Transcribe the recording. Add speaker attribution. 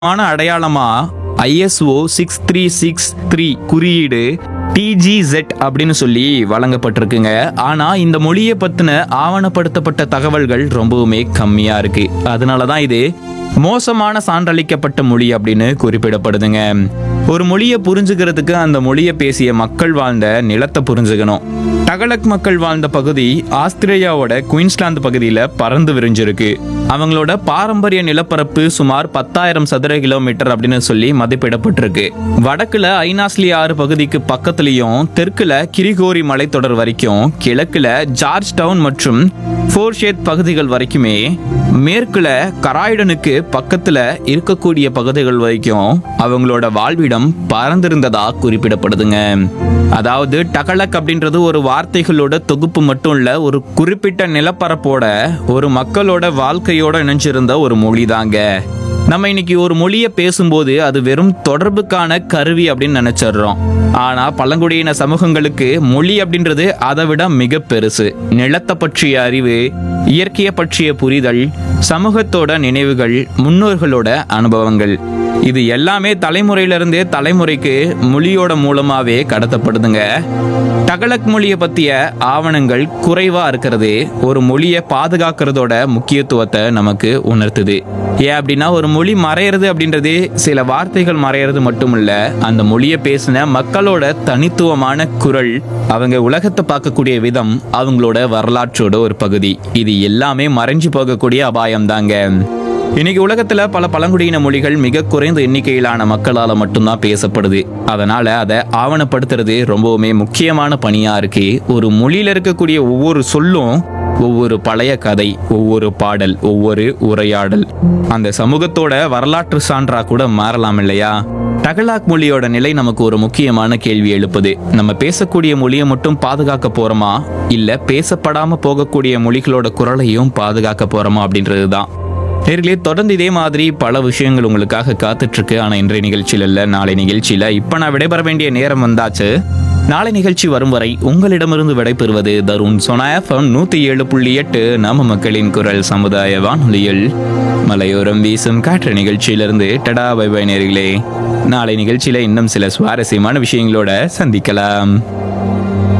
Speaker 1: ஆன அடையாளமா ISO six three six three குறியீடு டிஜிசெட் அப்படின்னு சொல்லி வழங்கப்பட்டிருக்குங்க ஆனா இந்த மொழியை பத்தின ஆவணப்படுத்தப்பட்ட தகவல்கள் ரொம்பவுமே கம்மியா இருக்கு அதனால தான் இது மோசமான சான்றளிக்கப்பட்ட மொழி அப்படின்னு குறிப்பிடப்படுதுங்க ஒரு மொழியை புரிஞ்சுக்கிறதுக்கு அந்த மொழியை பேசிய மக்கள் வாழ்ந்த நிலத்தை புரிஞ்சுக்கணும் டகலக் மக்கள் வாழ்ந்த பகுதி ஆஸ்திரேலியாவோட குயின்ஸ்லாந்து பகுதியில் பறந்து விரிஞ்சிருக்கு அவங்களோட பாரம்பரிய நிலப்பரப்பு சுமார் பத்தாயிரம் சதுர கிலோமீட்டர் அப்படின்னு சொல்லி மதிப்பிடப்பட்டிருக்கு வடக்குல ஐனாஸ்லி ஆறு பகுதிக்கு பக்கத்துலயும் தெற்குல கிரிகோரி மலைத்தொடர் வரைக்கும் கிழக்குல ஜார்ஜ் டவுன் மற்றும் ஃபோர்ஷேத் பகுதிகள் வரைக்குமே மேற்குல கராய்டனுக்கு பக்கத்துல இருக்கக்கூடிய பகுதிகள் வரைக்கும் அவங்களோட வாழ்விடம் பறந்திருந்ததா குறிப்பிடப்படுதுங்க அதாவது டகலக் அப்படின்றது ஒரு வார்த்தைகளோட தொகுப்பு மட்டும் இல்ல ஒரு குறிப்பிட்ட நிலப்பரப்போட ஒரு மக்களோட வாழ்க்கையோட இணைஞ்சிருந்த ஒரு மொழி தாங்க நம்ம இன்னைக்கு ஒரு மொழியை பேசும்போது அது வெறும் தொடர்புக்கான கருவி அப்படின்னு நினைச்சிடுறோம் ஆனா பழங்குடியின சமூகங்களுக்கு மொழி அப்படின்றது அதை விட மிக பெருசு நிலத்தை பற்றிய அறிவு இயற்கையை பற்றிய புரிதல் சமூகத்தோட நினைவுகள் முன்னோர்களோட அனுபவங்கள் இது எல்லாமே தலைமுறையிலிருந்தே தலைமுறைக்கு மொழியோட மூலமாவே கடத்தப்படுதுங்க டகலக் மொழியை பத்திய ஆவணங்கள் குறைவா இருக்கிறது ஒரு மொழியை பாதுகாக்கிறதோட முக்கியத்துவத்தை நமக்கு உணர்த்துது ஏன் அப்படின்னா ஒரு மொழி மறையிறது அப்படின்றது சில வார்த்தைகள் மறையிறது மட்டும் இல்ல அந்த மொழியை பேசின மக்களோட தனித்துவமான குரல் அவங்க உலகத்தை பார்க்கக்கூடிய விதம் அவங்களோட வரலாற்றோட ஒரு பகுதி இது எல்லாமே மறைஞ்சு போகக்கூடிய அபாயம் தாங்க இன்னைக்கு உலகத்துல பல பழங்குடியின மொழிகள் மிக குறைந்த எண்ணிக்கையிலான மக்களால மட்டும்தான் பேசப்படுது அதனால அதை ஆவணப்படுத்துறது ரொம்பவுமே முக்கியமான பணியா இருக்கு ஒரு மொழியில இருக்கக்கூடிய ஒவ்வொரு சொல்லும் ஒவ்வொரு பழைய கதை ஒவ்வொரு பாடல் ஒவ்வொரு உரையாடல் அந்த சமூகத்தோட வரலாற்று சான்றா கூட மாறலாம் இல்லையா டகலாக் மொழியோட நிலை நமக்கு ஒரு முக்கியமான கேள்வி எழுப்புது நம்ம பேசக்கூடிய மொழியை மட்டும் பாதுகாக்க போறோமா இல்ல பேசப்படாம போகக்கூடிய மொழிகளோட குரலையும் பாதுகாக்க போறோமா அப்படின்றது தான் நேர்களே தொடர்ந்து இதே மாதிரி பல விஷயங்கள் உங்களுக்காக காத்துட்டு இருக்கு ஆனா இன்றைய நிகழ்ச்சியில் இல்ல நாளை நிகழ்ச்சியில இப்ப நான் விடைபெற வேண்டிய நேரம் வந்தாச்சு நாளை நிகழ்ச்சி வரும் வரை உங்களிடமிருந்து விடைபெறுவது தருண் சொனா எஃப்எம் நூத்தி ஏழு புள்ளி எட்டு நம்ம மக்களின் குரல் சமுதாய வானொலியில் மலையோரம் வீசும் காற்று நிகழ்ச்சியிலிருந்து டடா பை பை நேர்களே நாளை நிகழ்ச்சியில இன்னும் சில சுவாரஸ்யமான விஷயங்களோட சந்திக்கலாம்